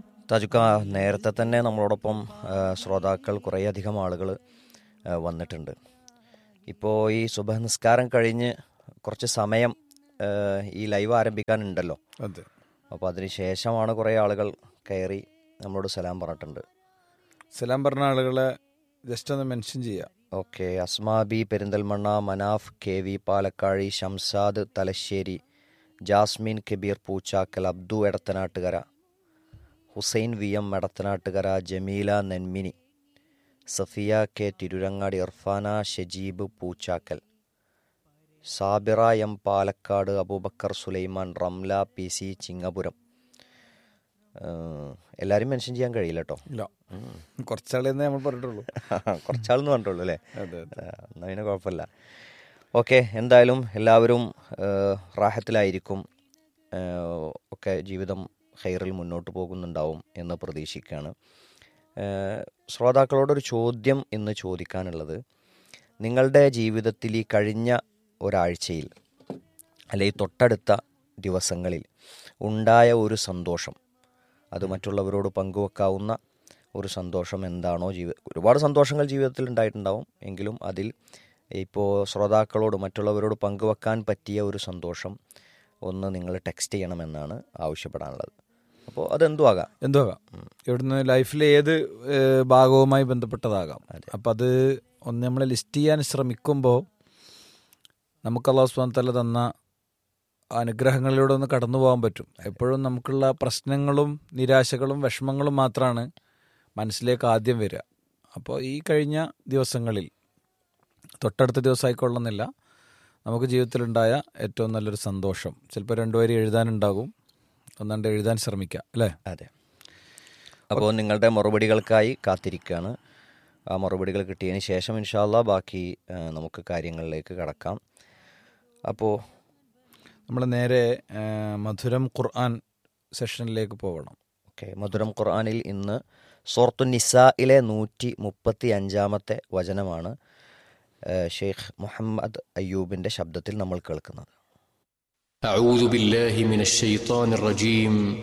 താജുക്ക നേരത്തെ തന്നെ നമ്മളോടൊപ്പം ആ, ശ്രോതാക്കൾ കുറേയധികം ആളുകൾ വന്നിട്ടുണ്ട് ഇപ്പോൾ ഈ സുബഹ നിസ്കാരം കഴിഞ്ഞ് കുറച്ച് സമയം ആ, ഈ ലൈവ് ആരംഭിക്കാനുണ്ടല്ലോ അതെ അപ്പോൾ അതിന് ശേഷമാണ് കുറേ ആളുകൾ കയറി നമ്മളോട് സലാം പറഞ്ഞിട്ടുണ്ട് സലാം പറഞ്ഞ ആളുകളെ ജസ്റ്റ് ഒന്ന് മെൻഷൻ ചെയ്യാം okay Asmabi Perinthalmanna Manaf K V Palakkazhi Shamsad Thalassery Jasmin Kabeer Poochakkal Abdu Edathanattukara Hussain V M Edathanattukara Jameela Nenmini Safiya K Tirurangadi Irfana Shajeeb Poochakkal Sabira M Palakkad Aboobacker Sulaiman Ramla P C Chingapuram ഏഹ്, എല്ലാവരും മെൻഷൻ ചെയ്യാൻ കഴിയില്ല കേട്ടോ ഇല്ല കുറച്ചാളെന്നേ നമ്മൾ പറഞ്ഞിട്ടുള്ളൂ കുറച്ചാളെന്ന് പറഞ്ഞിട്ടുള്ളൂ അല്ലേ അതെ ആ, എന്നാ പിന്നെ കുഴപ്പമില്ല ഓക്കെ എന്തായാലും എല്ലാവരും ആ, റാഹത്തിലായിരിക്കും ആ, ഒക്കെ ജീവിതം ഹൈറിൽ മുന്നോട്ട് പോകുന്നുണ്ടാവും എന്ന് പ്രതീക്ഷിക്കുകയാണ് ആ, ശ്രോതാക്കളോടൊരു ചോദ്യം ഇന്ന് ചോദിക്കാനുള്ളത് നിങ്ങളുടെ ജീവിതത്തിൽ ഈ കഴിഞ്ഞ ഒരാഴ്ചയിൽ അല്ലെ ഈ തൊട്ടടുത്ത ദിവസങ്ങളിൽ ഉണ്ടായ ഒരു സന്തോഷം അത് മറ്റുള്ളവരോട് പങ്കുവെക്കാവുന്ന ഒരു സന്തോഷം എന്താണോ ജീവി ഒരുപാട് സന്തോഷങ്ങൾ ജീവിതത്തിൽ ഉണ്ടായിട്ടുണ്ടാവും എങ്കിലും അതിൽ ഇപ്പോൾ ശ്രോതാക്കളോട് മറ്റുള്ളവരോട് പങ്കുവെക്കാൻ പറ്റിയ ഒരു സന്തോഷം ഒന്ന് നിങ്ങൾ ടെക്സ്റ്റ് ചെയ്യണമെന്നാണ് ആവശ്യപ്പെടാനുള്ളത് അപ്പോൾ അതെന്തും ആകാം എന്തുവാകാം ഇവിടുന്ന് ലൈഫിലെ ഏത് ഏഹ്, ഭാഗവുമായി ബന്ധപ്പെട്ടതാകാം അപ്പം അത് ഒന്ന് നമ്മൾ ലിസ്റ്റ് ചെയ്യാൻ ശ്രമിക്കുമ്പോൾ നമുക്ക് അള്ളാഹു സുബ്ഹാനഹു വ തആല തന്ന അനുഗ്രഹങ്ങളിലൂടെ ഒന്ന് കടന്നു പോകാൻ പറ്റും എപ്പോഴും നമുക്കുള്ള പ്രശ്നങ്ങളും നിരാശകളും വിഷമങ്ങളും മാത്രമാണ് മനസ്സിലേക്ക് ആദ്യം വരിക അപ്പോൾ ഈ കഴിഞ്ഞ ദിവസങ്ങളിൽ തൊട്ടടുത്ത ദിവസമായിക്കൊള്ളുന്നില്ല നമുക്ക് ജീവിതത്തിലുണ്ടായ ഏറ്റവും നല്ലൊരു സന്തോഷം ചിലപ്പോൾ രണ്ടുപേരും എഴുതാനുണ്ടാകും ഒന്നാണ്ട് എഴുതാൻ ശ്രമിക്കാം അല്ലേ അതെ അപ്പോൾ നിങ്ങളുടെ മറുപടികൾക്കായി കാത്തിരിക്കുകയാണ് ആ മറുപടികൾ കിട്ടിയതിന് ശേഷം ഇൻഷാല്ല ബാക്കി ആ, നമുക്ക് കാര്യങ്ങളിലേക്ക് കടക്കാം അപ്പോൾ നമ്മൾ നേരെ ആ, മധുരം ഖുർആൻ സെഷനിലേക്ക് പോകണം ഓക്കെ മധുരം ഖുർആനിൽ ഇന്ന് സോർത്തു നിസായിലെ നൂറ്റി മുപ്പത്തി അഞ്ചാമത്തെ വചനമാണ് ആ, ഷെയ്ഖ് മുഹമ്മദ് അയ്യൂബിൻ്റെ ശബ്ദത്തിൽ നമ്മൾ കേൾക്കുന്നത് أعوذ بالله من الشيطان الرجيم